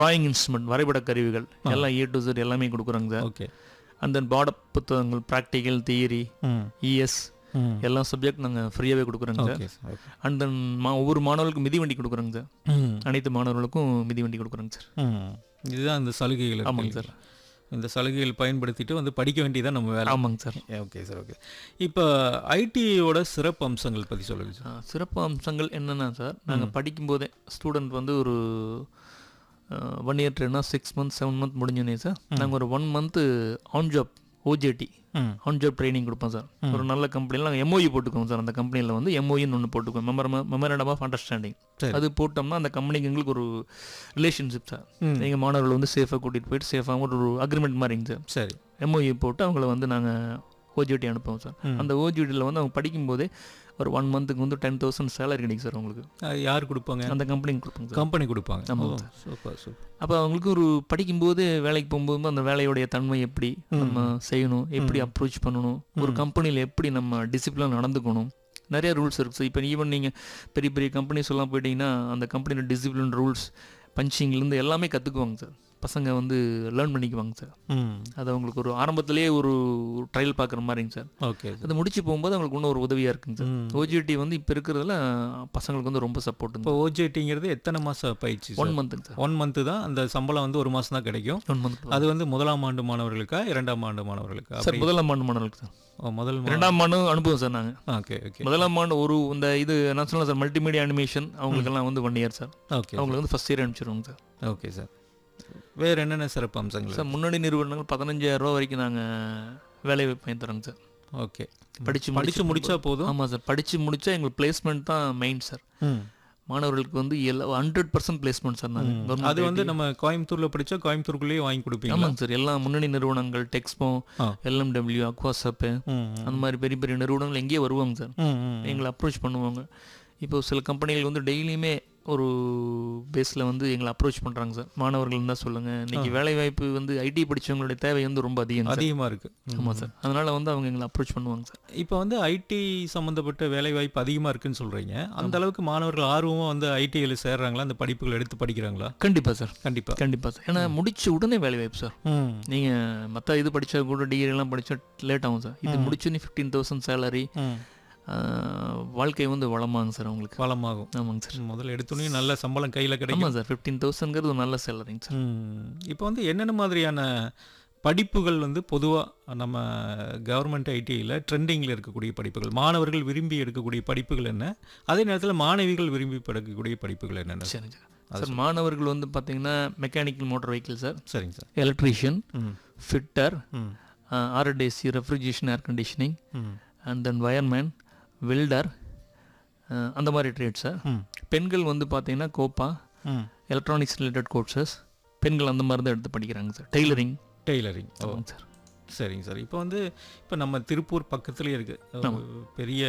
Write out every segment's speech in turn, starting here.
Drawing instrument வரைபட கருவிகள் எல்லாம் ஏ டு Z எல்லாமே கொடுக்குறாங்க சார் ஓகே அண்ட் தென் பாட புத்தகங்கள் ப்ராக்டிக்கல் தியரி ம் இஎஸ் ம் எல்லா சப்ஜெக்ட் நாங்கள் ஃப்ரீயாகவே கொடுக்குறோங்க sir okay sir okay and then மா ஒவ்வொரு மாணவர்களுக்கும் மிதிவண்டி கொடுக்குறோங்க சார் ம் அனைத்து மாணவர்களுக்கும் மிதிவண்டி கொடுக்குறோங்க சார் ம் இதுதான் அந்த சலுகைகள் ஆமாங்க இருக்கு சார் இந்த சலுகைகள் பயன்படுத்திட்டு வந்து படிக்க வேண்டியதான் நம்ம வேலை ஆமாங்க சார் ஓகே சார் ஓகே இப்போ ஐடியோட சிறப்பு அம்சங்கள் பற்றி சொல்லுங்க சார் ஆ, சிறப்பு அம்சங்கள் என்னென்னா சார் நாங்கள் படிக்கும்போதே ஸ்டூடெண்ட் வந்து ஒரு ஒன் இயர் ட்ரெயினாக சிக்ஸ் மந்த் செவன் மந்த் முடிஞ்சோன்னே சார் நாங்கள் ஒரு one month on job OJT ம் ஆன் ஜாப் ட்ரைனிங் கொடுப்போம் சார் ஒரு நல்ல கம்பெனியில் நாங்கள் எம்ஓஇ போட்டுக்குவோம் சார் அந்த கம்பெனியில் வந்து எம்ஓஇன்னு ஒன்று போட்டுக்குவோம் மெமர மெமரண்டம் ஆஃப் அண்டர்ஸ்டாண்டிங் சரி. அது போட்டோம்னா அந்த கம்பெனிக்கு எங்களுக்கு ஒரு ரிலேஷன்ஷிப் சார் ம். எங்கள் மாணவர்கள் வந்து சேஃபாக கூட்டிகிட்டு போயிட்டு சேஃபாக ஒரு அக்ரிமெண்ட் மாதிரிங்க சார் சரி எம்ஓஇ போட்டு அவங்கள வந்து நாங்கள் ஓஜிடி அனுப்புவோம் சார் ம். அந்த ஓஜிடியில் வந்து அவங்க படிக்கும்போதே ஒரு ஒன் மந்த்துக்கு வந்து டென் தௌசண்ட் சேலரி கிடைக்கும் சார் உங்களுக்கு அது யார் கொடுப்பாங்க அந்த கம்பெனிக்கு கொடுப்பாங்க சார் கம்பெனி கொடுப்பாங்க ஆமாங்க ஓ, சூப்பர் சூப்பர் அப்போ அவங்களுக்கு ஒரு படிக்கும்போது வேலைக்கு போகும்போது அந்த வேலையுடைய தன்மை எப்படி நம்ம செய்யணும் எப்படி அப்ரோச் பண்ணணும் ஒரு கம்பெனியில் எப்படி நம்ம டிசிப்ளின் நடந்துக்கணும் நிறைய ரூல்ஸ் இருக்குது சார் இப்போ ஈவன் நீங்கள் பெரிய பெரிய கம்பெனிஸ் எல்லாம் போயிட்டீங்கன்னா அந்த கம்பெனியோட டிசிப்ளின் ரூல்ஸ் பஞ்சிங்லேருந்து எல்லாமே கற்றுக்குவாங்க சார் பசங்க வந்து லேர்ன் பண்ணிக்குவாங்க சார் ம் அது அவங்களுக்கு ஒரு ஆரம்பத்திலேயே ஒரு ட்ரையல் பார்க்குற மாதிரிங்க சார் ஓகே சார் அது முடிச்சு போகும்போது அவங்களுக்கு இன்னும் ஒரு உதவியாக இருக்குங்க சார் ம். ஓஜிடி வந்து இப்போ இருக்கிறதுல பசங்களுக்கு வந்து ரொம்ப சப்போர்ட்டுங்க இப்போ ஓஜேடிங்கிறது எத்தனை மாதம் பயிற்சி ஒன் மந்த்துங்க சார் ஒன் மந்த்து தான் அந்த சம்பளம் வந்து ஒரு மாதம் தான் கிடைக்கும் ஒன் மந்த் அது வந்து முதலாம் ஆண்டு மாணவர்களுக்கா இரண்டாம் ஆண்டு மாணவர்களுக்கா சார் முதலாம் ஆண்டு மாணவர்களுக்கு சார் ஓ, முதல் மா- இரண்டாம் ஆண்டு அனுப்புவோம் சார் நாங்கள் ஓகே ஓகே முதலாம் ஆண்டு ஒரு இந்த இது நான் சொன்னேன் சார் மல்டிமீடியா அனிமேஷன் அவங்களுக்கெல்லாம் வந்து ஒன் இயர் சார் ஓகே அவங்களுக்கு வந்து ஃபஸ்ட் இயர் அனுப்பிச்சிருவோங்க சார் ஓகே சார் வேற என்னென்ன சிறப்பு அம்சங்கள் சார் முன்னணி நிறுவனங்கள் பதினஞ்சாயிரம் ரூபா வரைக்கும் நாங்கள் வேலை வாய்ப்பு தரோங்க சார் ஓகே படிச்சு படிச்சு முடிச்சா போதும் ஆமாம் சார் படித்து முடிச்சா எங்களுக்கு பிளேஸ்மெண்ட் தான் மெயின் சார் ம். மாணவர்களுக்கு வந்து எல்லா ஹண்ட்ரட் பர்சன்ட் பிளேஸ்மெண்ட் சார் நாங்கள் அது வந்து நம்ம கோயம்புத்தூர்ல படிச்சா கோயம்புத்தூருக்குள்ளேயே வாங்கி கொடுப்பீங்க ஆமாங்க சார் எல்லா முன்னணி நிறுவனங்கள் டெக்ஸ்போ ஆ. எல்எம்டபிள்யூ அக்வாசப்பு ம், அந்த மாதிரி பெரிய பெரிய நிறுவனங்கள் எங்கேயே வருவாங்க சார் ம், ம். எங்களை அப்ரோச் பண்ணுவாங்க இப்போ சில கம்பெனிகள் வந்து டெய்லியுமே ஒரு பேஸில் வந்து எங்களை அப்ரோச் பண்ணுறாங்க சார் மாணவர்கள் இருந்தால் சொல்லுங்கள் இன்னைக்கு வேலை வாய்ப்பு வந்து ஐடி படிச்சவங்களுடைய தேவை வந்து ரொம்ப அதிகம் சார் அதிகமா இருக்கு ம். ஆமாம் சார் அதனால் வந்து அவங்க எங்களை அப்ரோச் பண்ணுவாங்க சார் இப்போ வந்து ஐடி சம்மந்தப்பட்ட வேலை வாய்ப்பு அதிகமாக இருக்குன்னு சொல்கிறீங்க அந்த அளவுக்கு மாணவர்கள் ஆர்வமாக வந்து ஐடியில் சேர்றாங்களா அந்த படிப்புகள் எடுத்து படிக்கிறாங்களா கண்டிப்பாக சார் கண்டிப்பாக கண்டிப்பாக சார் ஏன்னா முடிச்ச உடனே வேலை வாய்ப்பு சார் ம் நீங்கள் மற்ற இது படித்தா கூட டிகிரிலாம் படித்தா லேட் ஆகும் சார் இது முடிச்சோன்னே ஃபிஃப்டீன் தௌசண்ட் சேலரி ம் வாழ்க்கை வந்து வளமாங்க சார் அவங்களுக்கு வளமாகும் ஆமாங்க சார் முதல்ல எடுத்தோன்னே நல்ல சம்பளம் கையில் கிடைக்கும் ஆமாம் சார் ஃபிஃப்டீன் தௌசண்ட்ங்கிறது ஒரு நல்ல சேலரிங்க சார் ம். இப்போ வந்து என்னென்ன மாதிரியான படிப்புகள் வந்து பொதுவாக நம்ம கவர்மெண்ட் ஐடியில் ட்ரெண்டிங்கில் இருக்கக்கூடிய படிப்புகள் மாணவர்கள் விரும்பி எடுக்கக்கூடிய படிப்புகள் என்ன அதே நேரத்தில் மாணவிகள் விரும்பி எடுக்கக்கூடிய படிப்புகள் என்னென்ன சரிங்க சார் சார் மாணவர்கள் வந்து பார்த்தீங்கன்னா மெக்கானிக்கல் மோட்டார் வெஹிக்கிள் சார் சரிங்க சார் எலக்ட்ரீஷியன் ம் ஃபிட்டர் ம் ஆர்என்டிசி ரெஃப்ரிஜரேஷன் ஏர் கண்டிஷனிங் ம் அண்ட் தென் வயர்மேன் வெல்டர் அந்த மாதிரி ட்ரேட் சார் ம் பெண்கள் வந்து பார்த்தீங்கன்னா கோப்பா ம் எலக்ட்ரானிக்ஸ் ரிலேட்டட் கோர்சஸ் பெண்கள் அந்த மாதிரி தான் எடுத்து படிக்கிறாங்க சார் டெய்லரிங் டெய்லரிங் ஓ ஆமாங்க சார் சரிங்க சார் இப்போ வந்து இப்போ நம்ம திருப்பூர் பக்கத்துலேயே இருக்கு ஒரு பெரிய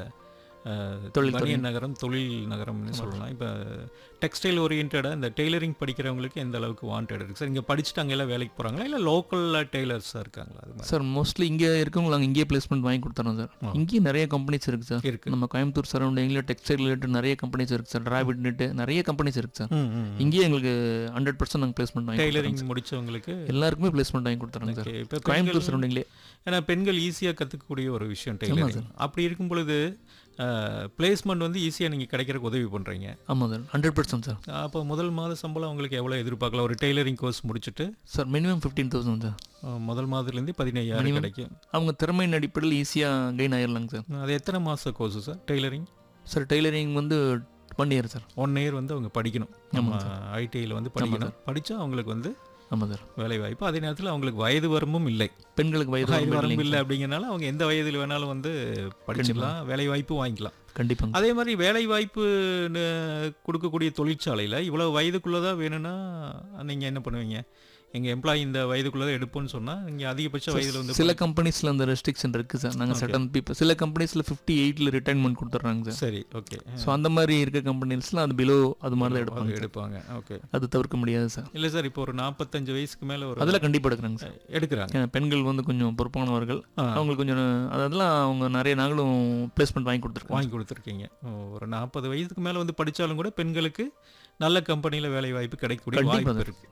அஹ், தொழில் பனியன் நகரம் தொழில் நகரம்னு சொல்லலாம் இப்போ டெக்ஸ்டைல் ஓரியன்டாக இந்த டெய்லரிங் படிக்கிறவங்களுக்கு எந்த அளவுக்கு வாண்டட் இருக்குது சார் இங்கே படிச்சுட்டு அங்கே எல்லாம் வேலைக்கு போகிறாங்களா இல்லை லோக்கலில் டெய்லர்ஸாக இருக்காங்களா அது மாதிரி சார் மோஸ்ட்லி இங்கே இருக்கவங்க நாங்கள் இங்கேயே பிளேஸ்மெண்ட் வாங்கி கொடுத்துறோம் சார் இங்கேயும் நிறைய கம்பெனிஸ் இருக்குது சார் இருக்கு நம்ம கோயம்புத்தூர் சரௌண்டிங்கில் டெக்ஸ்டைல் ரிலேட்டட் நிறைய கம்பெனிஸ் இருக்குது சார் டிராவிட் நெட்டு நிறைய கம்பெனிஸ் இருக்குது சார் ம் ம் இங்கேயே எங்களுக்கு ஹண்ட்ரட் பர்சன்ட் நாங்கள் பிளேஸ்மெண்ட் வாங்கி டெய்லரிங் முடிச்சவங்களுக்கு எல்லாருக்குமே பிளேஸ்மெண்ட் வாங்கி கொடுத்துறோங்க சார் ஓகே இப்போ கோயம்புத்தூர் சரௌண்டிங்லேயே ஏன்னா பெண்கள் ஈஸியாக கற்றுக்கக்கூடிய ஒரு விஷயம் டெய்லரிங் அப்படி இருக்கும் பொழுது பிளேஸ்மெண்ட் வந்து ஈஸியாக நீங்கள் கிடைக்கிறதுக்கு உதவி பண்ணுறீங்க ஆமாம் சார் ஹண்ட்ரட் பர்சன்ட் சார் அப்போ முதல் மாத சம்பளம் உங்களுக்கு எவ்வளோ எதிர்பார்க்கலாம் ஒரு டெய்லரிங் கோர்ஸ் முடிச்சுட்டு sir minimum fifteen thousand sir ah, முதல் மாதத்துலேருந்து பதினையாயிரம் கிடைக்கும் அவங்க திறமையின் அடிப்படையில் ஈஸியாக கெயின் ஆயிடலாங்க சார் அது எத்தனை மாத course sir tailoring sir tailoring வந்து one year sir one year வந்து அவங்க படிக்கணும் நம்ம ஐடிஐயில் வந்து படிக்கணும் படித்தா அவங்களுக்கு வந்து ஆமாம் சார் வேலை வாய்ப்பு அதே நேரத்தில் அவங்களுக்கு வயது வரம்பும் இல்லை பெண்களுக்கு வயது வயது வரம்பு வரம்பு இல்லைங்க இல்லை அப்படிங்கிறனால அவங்க எந்த வயதில் வேணாலும் வந்து படிச்சிடலாம் வேலை வாய்ப்பு வாங்கிக்கலாம் கண்டிப்பாங்க அதே மாதிரி வேலை வாய்ப்பு கொடுக்கக்கூடிய தொழிற்சாலையில் இவ்வளோ வயதுக்குள்ளே தான் வேணும்னா நீங்கள் என்ன பண்ணுவீங்க எங்கள் எம்ப்ளாயி இந்த வயதுக்குள்ளே தான் எடுப்போம்னு சொன்னால் நீங்கள் அதிகபட்ச வயதில் வந்து சில கம்பெனிஸ்ல அந்த ரெஸ்ட்ரிக்ஷன் இருக்கு சார் நாங்க சட்டன் பீப்புள் சில கம்பெனிஸ்ல ஃபிஃப்டி எயிட்ல ரிட்டைர்மெண்ட் கொடுத்துட்றாங்க சார் சரி ஓகே ஸோ அந்த மாதிரி இருக்க கம்பெனிஸ்ல அது பிலோ அது மாதிரி தான் எடுப்பாங்க எடுப்பாங்க ஓகே அது தவிர்க்க முடியாது சார் இல்லை சார் இப்போ ஒரு நாற்பத்தஞ்சு வயசுக்கு மேலே ஒரு அதில் கண்டிப்பாக எடுக்கிறாங்க சார் எடுக்கிறாங்க ஏன்னா பெண்கள் வந்து கொஞ்சம் பொறுப்பானவர்கள் ஆ. அவங்களுக்கு கொஞ்சம் அதெல்லாம் அவங்க நிறைய நாங்களும் பிளேஸ்மெண்ட் வாங்கி கொடுத்துருக்கோம் வாங்கி கொடுத்துருக்கீங்க ஓ, ஒரு நாற்பது வயதுக்கு மேலே வந்து படித்தாலும் கூட பெண்களுக்கு நல்ல கம்பெனியில் வேலை வாய்ப்பு கிடைக்கக்கூடிய கண்டிப்பா வாய்ப்பு சார். இருக்கு